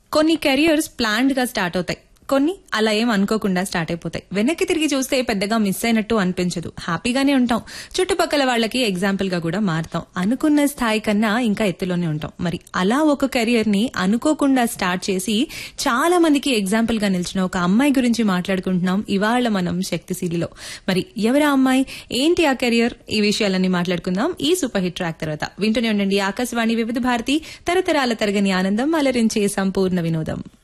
కొన్ని careers planned గా start అవుతాయి కొన్ని అలా ఏం అనుకోకుండా స్టార్ట్ అయిపోతాయి వెనక్కి తిరిగి చూస్తే పెద్దగా మిస్ అయినట్టు అనిపించదు హ్యాపీగానే ఉంటాం చుట్టుపక్కల వాళ్ళకి ఎగ్జాంపుల్ గా కూడా మారుతాం అనుకున్న స్థాయి కన్నా ఇంకా ఎత్తులోనే ఉంటాం మరి అలా ఒక కెరియర్ ని అనుకోకుండా స్టార్ట్ చేసి చాలా మందికి ఎగ్జాంపుల్ గా నిలిచిన ఒక అమ్మాయి గురించి మాట్లాడుకుంటున్నాం ఇవాళ మనం శక్తిశీలిలో మరి ఎవరా అమ్మాయి ఏంటి ఆ కెరియర్ ఈ విషయాలన్నీ మాట్లాడుకుందాం ఈ సూపర్ హిట్ ట్రాక్ తర్వాత వింటూనే ఉండండి ఆకాశవాణి వివిధ భారతి తరతరాల తరగని ఆనందం అలరించే సంపూర్ణ వినోదం